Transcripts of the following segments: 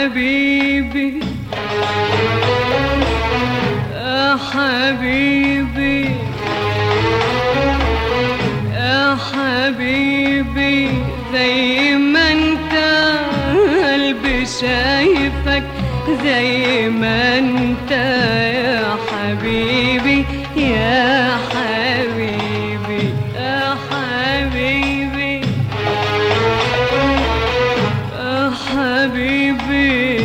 حبيبي يا حبيبي يا حبيبي زي ما انت قلبي شايفك زي ما انت يا حبيبي يا حبيبي يا حبيبي يا حبيبي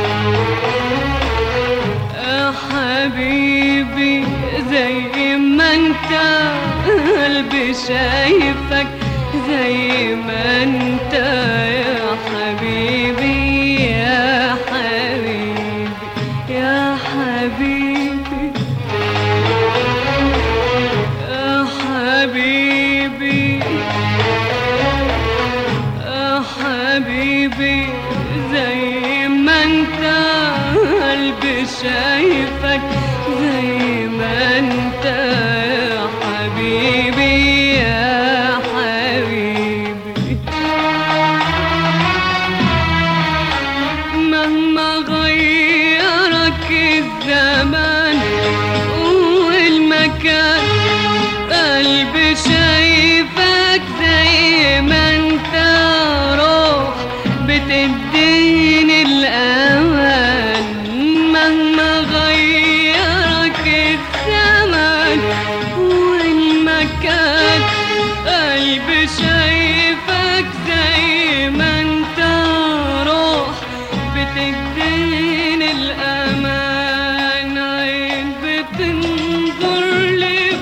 يا حبيبي زي ما انت قلبي شايفك زي ما انت يا حبيبي يا حبيبي يا حبيبي يا حبيبي يا حبيبي زي ما انت قلبي شايفك زي ما انت يا حبيبي يا حبيبي مهما غيرك الزمان والمكان قلبي شايفك زي ما انت روح بتديني الامان مهما غيرك الزمان والمكان قلبي شايفك زي ما انت روح بتديني الامان عين بتنظر لي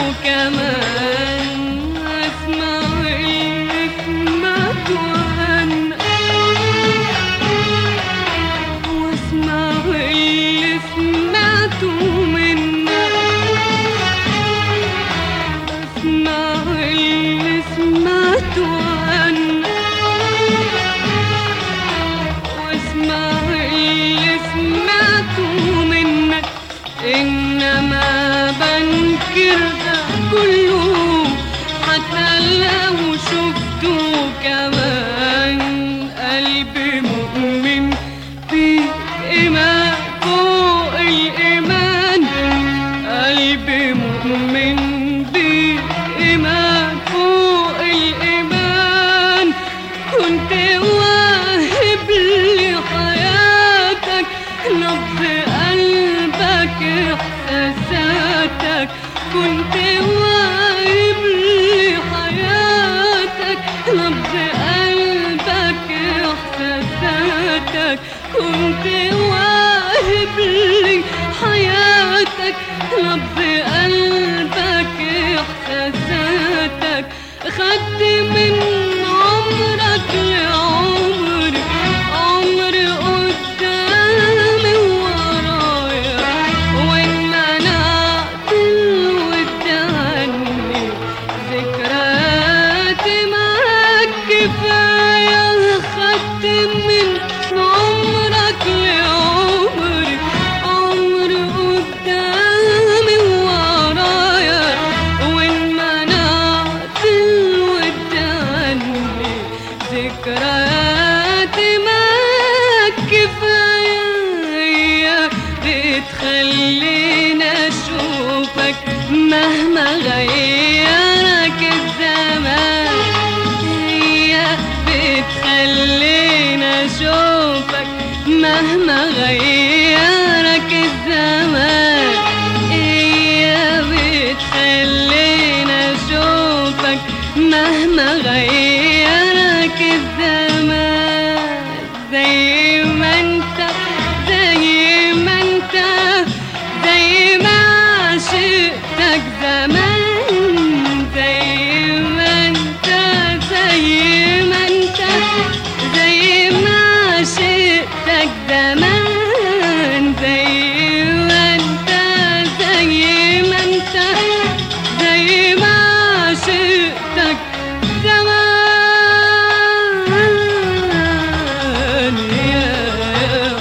كمان اسمع اللي سمعته عنك واسمع اللي سمعته منك اسمع اللي سمعته عنك واسمع اللي سمعته منك انما بنكر ده كله حتى لو شفته كمان قلبي مؤمن بيك ايمان فوق الايمان قلبي مؤمن بيك ايمان فوق الايمان كنت واهب لي حياتك نبض قلبك احساساتك كنت واهب لي حياتك نبض قلبك احساساتك كنت واهب لي حياتك نبض قلبك احساساتك خدت من عمرك لعمري عمر قدامي ورايا وان منعت الود عني ذكرياتي معاك كفايه خدت من عمرك لعمري عمر قدامي ورايا وان منعت الود عني ذكرياتي معاك كفايه بتخليني اشوفك مهما غيرك الزمان هي بتخليني اشوفك مهما غيرك الزمان هي بتخليني اشوفك مهما غيرك الزمان زي ما انت زي ما انت زي ما عشقتك زمان زي ما انت زي ما انت زي ما عشقتك زمان زي ما انت زي ما انت زي ما عشقتك زمان يا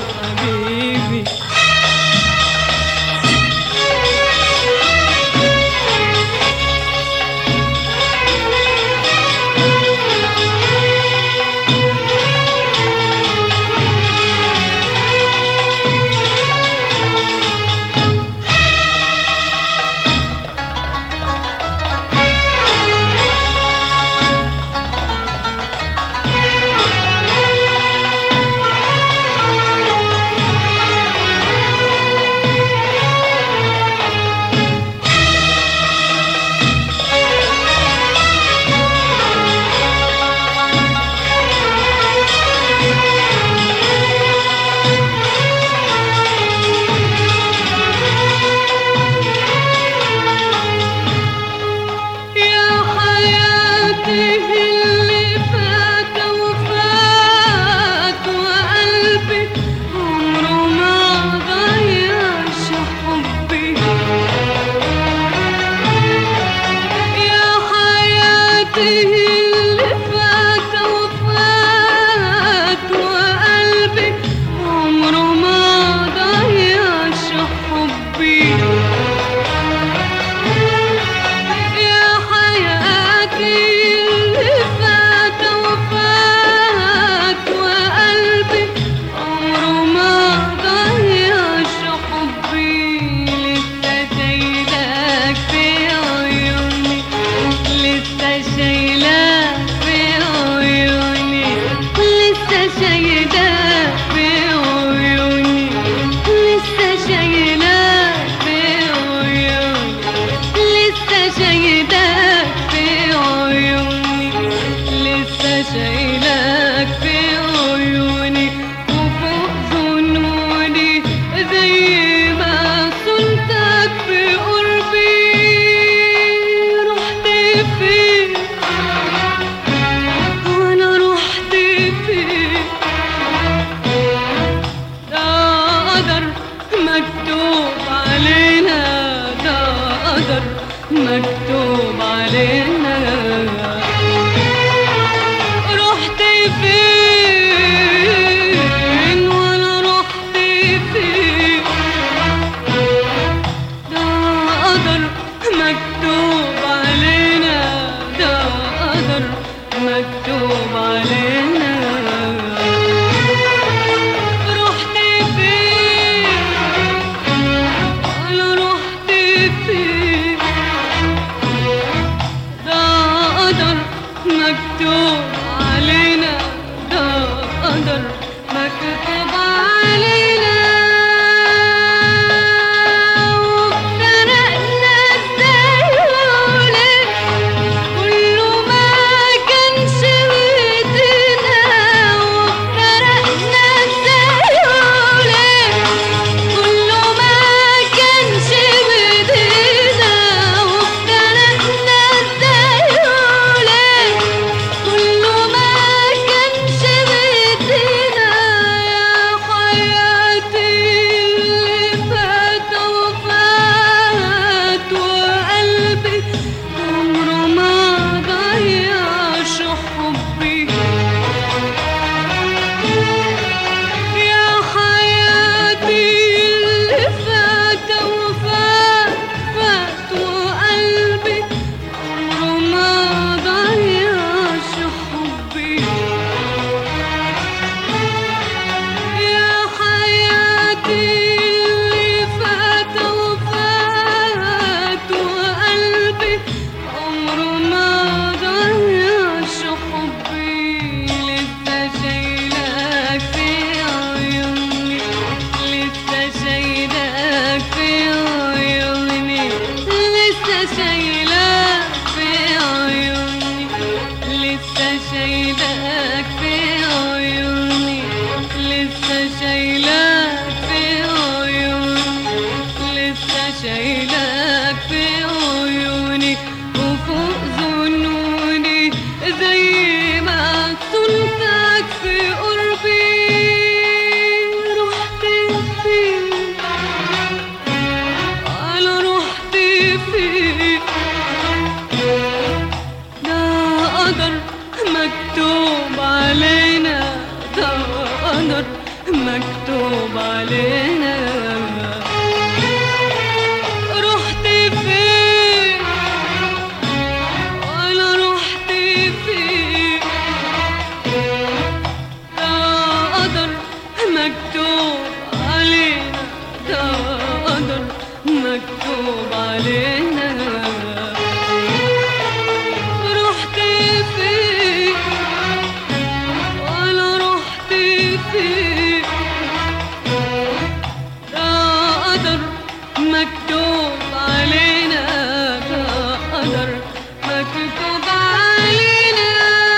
حبيبي مكتوب علينا رحت فين وانا رحت فين ده قدر مكتوب علينا ده قدر مكتوب علينا رحت فين انا رحت فين ده قدر مكتوب علينا ده قدر مكتوب علينا وافترقنا ازاي وليه كله ما كانش بايدينا وافترقنا ازاي وليه كله ما كانش بايدينا وافترقنا ازاي وليه كله ما كانش بايدينا يا حياتي اللي فات وفات وقلبي عمره ما ضيعش حبي يا حياتي اللي فات وفات فات وقلبي عمره ما ضيعش حبي يا حياتي اللي فات وفات وقلبي عمره ما ضيعش حبي لسه شايلك في عيوني لسه شايلك في عيوني لسه شايلك في عيوني لسه شايلك في عيوني لسه شايلك في عيوني لسه شايلك في عيوني وفوق ظنوني زي ما صنتك في قربي رحت فين انا رحت فين ده قدر مكتوب علينا ده قدر مكتوب علينا رحت فين وانا رحت فين ده قدر مكتوب علينا ده قدر مكتوب علينا رحت فين وانا رحت فين ده قدر مكتوب علينا ده قدر مكتوب علينا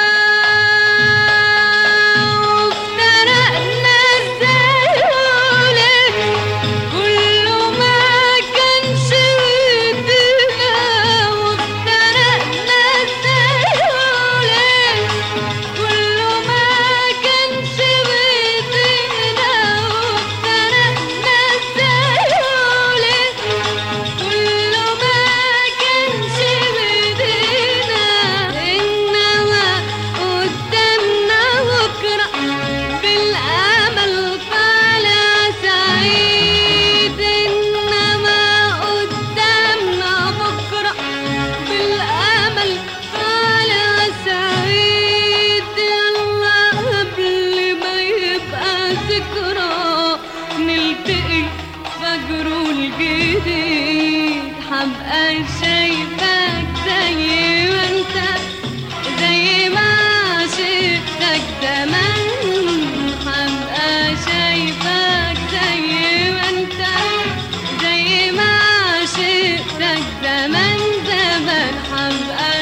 وافترقنا ازاي وليه كله ما كانش بايدينا وافترقنا ازاي وليه كله ما كانش بايدينا وافترقنا ازاي وليه كله ما كانش بايدينا انما قدامنا بكره بالامل طالع سعيد انما قدامنا بكره بالامل طالع سعيد يلا قبل ما يبقى ذكرى نلتقي فجر الجديد حبقى شايفك زي ما انت زي ما عشقتك زمان حبقى شايفك زي ما انت زي ما عشقتك زمان زمان حبقى